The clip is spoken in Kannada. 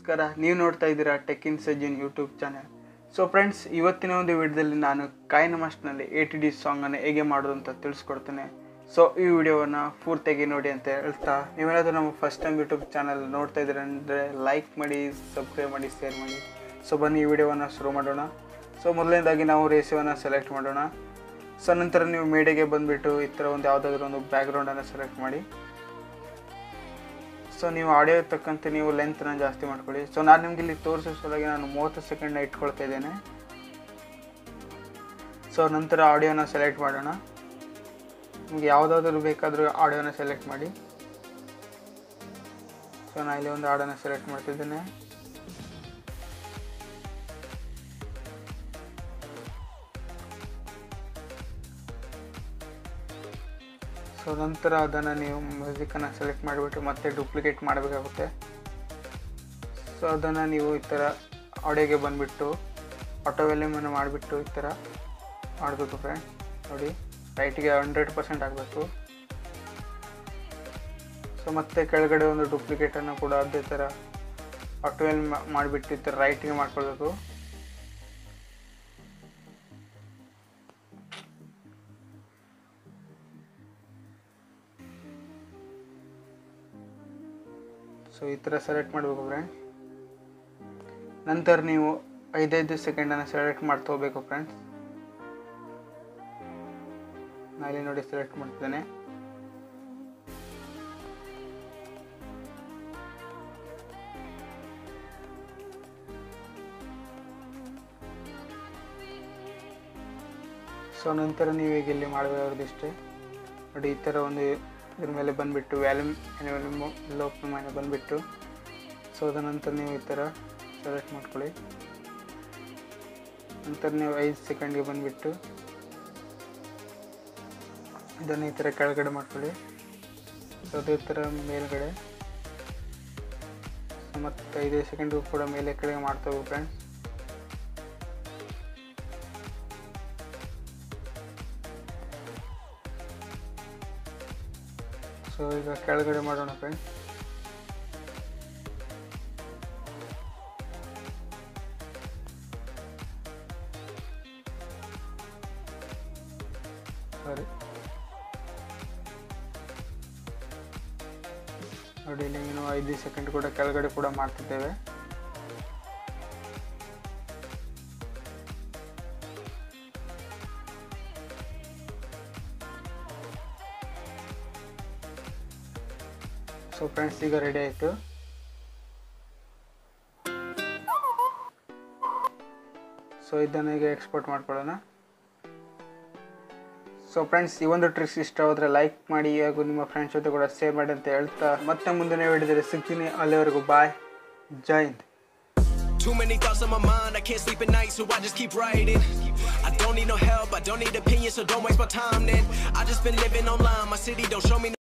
ನಮಸ್ಕಾರ ನೀವು ನೋಡ್ತಾ ಇದ್ದೀರಾ ಟೆಕ್ ಇನ್ ಸಜ್ಜಿನ್ ಯೂಟ್ಯೂಬ್ ಚಾನಲ್ ಸೊ ಫ್ರೆಂಡ್ಸ್ ಇವತ್ತಿನ ಒಂದು ವಿಡಿಯೋದಲ್ಲಿ ನಾನು ಕಾಯಿನ ಮಾಸ್ಟ್ನಲ್ಲಿ ಎ ಟಿ ಡಿ ಸಾಂಗನ್ನು ಹೇಗೆ ಮಾಡೋದು ಅಂತ ತಿಳಿಸ್ಕೊಡ್ತೇನೆ ಸೊ ಈ ವಿಡಿಯೋವನ್ನು ಪೂರ್ತಿಯಾಗಿ ನೋಡಿ ಅಂತ ಹೇಳ್ತಾ ನೀವೇನಾದರೂ ನಮ್ಮ ಫಸ್ಟ್ ಟೈಮ್ ಯೂಟ್ಯೂಬ್ ಚಾನಲ್ ನೋಡ್ತಾ ಇದ್ದೀರ ಅಂದರೆ ಲೈಕ್ ಮಾಡಿ ಸಬ್ಸ್ಕ್ರೈಬ್ ಮಾಡಿ ಶೇರ್ ಮಾಡಿ ಸೊ ಬನ್ನಿ ಈ ವಿಡಿಯೋವನ್ನು ಶುರು ಮಾಡೋಣ ಸೊ ಮೊದಲನೇದಾಗಿ ನಾವು ರೇಸಿಯೋನ ಸೆಲೆಕ್ಟ್ ಮಾಡೋಣ ಸೊ ನಂತರ ನೀವು ಮೀಡಿಯಾಗೆ ಬಂದುಬಿಟ್ಟು ಈ ಥರ ಒಂದು ಯಾವುದಾದ್ರೂ ಒಂದು ಬ್ಯಾಕ್ಗ್ರೌಂಡನ್ನು ಸೆಲೆಕ್ಟ್ ಮಾಡಿ ಸೊ ನೀವು ಆಡಿಯೋ ತಕ್ಕಂತೆ ನೀವು ಲೆಂತ್ನ ಜಾಸ್ತಿ ಮಾಡ್ಕೊಳ್ಳಿ ಸೊ ನಾನು ನಿಮ್ಗೆ ಇಲ್ಲಿ ತೋರಿಸೋ ಸಲುವಾಗಿ ನಾನು ಮೂವತ್ತು ಸೆಕೆಂಡ್ನ ಇಟ್ಕೊಳ್ತಾ ಇದ್ದೇನೆ ಸೊ ನಂತರ ಆಡಿಯೋನ ಸೆಲೆಕ್ಟ್ ಮಾಡೋಣ ನಿಮಗೆ ಯಾವುದಾದ್ರೂ ಬೇಕಾದರೂ ಆಡಿಯೋನ ಸೆಲೆಕ್ಟ್ ಮಾಡಿ ಸೊ ನಾನು ಇಲ್ಲಿ ಒಂದು ಆಡಿಯೋನ ಸೆಲೆಕ್ಟ್ ಮಾಡ್ತಿದ್ದೇನೆ ಸೊ ನಂತರ ಅದನ್ನು ನೀವು ಮ್ಯೂಸಿಕನ್ನು ಸೆಲೆಕ್ಟ್ ಮಾಡಿಬಿಟ್ಟು ಮತ್ತೆ ಡೂಪ್ಲಿಕೇಟ್ ಮಾಡಬೇಕಾಗುತ್ತೆ ಸೊ ಅದನ್ನು ನೀವು ಈ ಥರ ಆಡಿಯೋಗೆ ಬಂದುಬಿಟ್ಟು ಆಟೋ ವ್ಯಾಲ್ಯೂಮನ್ನು ಮಾಡಿಬಿಟ್ಟು ಈ ಥರ ಮಾಡಬೇಕು ಫ್ರೆಂಡ್ ನೋಡಿ ರೈಟಿಗೆ ಹಂಡ್ರೆಡ್ ಪರ್ಸೆಂಟ್ ಆಗಬೇಕು ಸೊ ಮತ್ತೆ ಕೆಳಗಡೆ ಒಂದು ಡೂಪ್ಲಿಕೇಟನ್ನು ಕೂಡ ಅದೇ ಥರ ಆಟೋ ವ್ಯಾಲ್ಯೂ ಮಾಡಿಬಿಟ್ಟು ಈ ಥರ ರೈಟಿಗೆ ಮಾಡ್ಕೊಳ್ಬೇಕು ಸೊ ಈ ಥರ ಸೆಲೆಕ್ಟ್ ಮಾಡಬೇಕು ಫ್ರೆಂಡ್ಸ್ ನಂತರ ನೀವು ಐದೈದು ಸೆಕೆಂಡನ್ನು ಸೆಲೆಕ್ಟ್ ಮಾಡ್ತಾ ಹೋಗ್ಬೇಕು ಫ್ರೆಂಡ್ಸ್ ನಾಳೆ ನೋಡಿ ಸೆಲೆಕ್ಟ್ ಮಾಡ್ತಿದ್ದೇನೆ ಸೊ ನಂತರ ನೀವು ಈಗ ಇಲ್ಲಿ ಮಾಡಬೇಕಾಗಿರೋದಿಷ್ಟೇ ನೋಡಿ ಈ ಥರ ಒಂದು ಇದ್ರ ಮೇಲೆ ಬಂದುಬಿಟ್ಟು ವ್ಯಾಲ್ಯೂಮ್ ವ್ಯಾಲ್ಯೂಮ್ ಎಲ್ಲ ಓಪನ್ ಮಾಡಿ ಬಂದುಬಿಟ್ಟು ಸೊ ಅದ ನಂತರ ನೀವು ಈ ಥರ ಸೆಲೆಕ್ಟ್ ಮಾಡ್ಕೊಳ್ಳಿ ನಂತರ ನೀವು ಐದು ಸೆಕೆಂಡ್ಗೆ ಬಂದುಬಿಟ್ಟು ಇದನ್ನು ಈ ಥರ ಕೆಳಗಡೆ ಮಾಡ್ಕೊಳ್ಳಿ ಸೊ ಅದೇ ಥರ ಮೇಲ್ಗಡೆ ಮತ್ತು ಐದೈದು ಸೆಕೆಂಡ್ಗೂ ಕೂಡ ಮೇಲೆ ಕೆಳಗೆ ಮಾಡ್ತಾ ಹೋಗಿ ಫ್ರೆಂಡ್ಸ್ ಸೊ ಈಗ ಕೆಳಗಡೆ ಮಾಡೋಣ ಫ್ರೆಂಡ್ಸ್ ಸಾರಿ ನೋಡಿ ಇಲ್ಲಿ ಇನ್ನು ಐದು ಸೆಕೆಂಡ್ ಕೂಡ ಕೆಳಗಡೆ ಕೂಡ ಮಾಡ್ತಿದ್ದೇವೆ ಸೊ ಫ್ರೆಂಡ್ಸ್ ಈಗ ರೆಡಿ ಆಯಿತು ಸೊ ಇದನ್ನು ಈಗ ಎಕ್ಸ್ಪೋರ್ಟ್ ಮಾಡ್ಕೊಳ್ಳೋಣ ಸೊ ಫ್ರೆಂಡ್ಸ್ ಈ ಒಂದು ಟ್ರಿಕ್ಸ್ ಇಷ್ಟ ಹೋದರೆ ಲೈಕ್ ಮಾಡಿ ಹಾಗೂ ನಿಮ್ಮ ಫ್ರೆಂಡ್ಸ್ ಜೊತೆ ಕೂಡ ಶೇರ್ ಮಾಡಿ ಅಂತ ಹೇಳ್ತಾ ಮತ್ತೆ ಮುಂದಿನ ವಿಡಿಯೋದಲ್ಲಿ ಸಿಗ್ತೀನಿ ಅಲ್ಲಿವರೆಗೂ ಬಾಯ್ ಜೈ Hind Too many thoughts on my mind, I can't sleep at night, so I just keep writing. I don't need no help, I don't need opinions, so don't waste my time then. I just been living online, my city don't show me.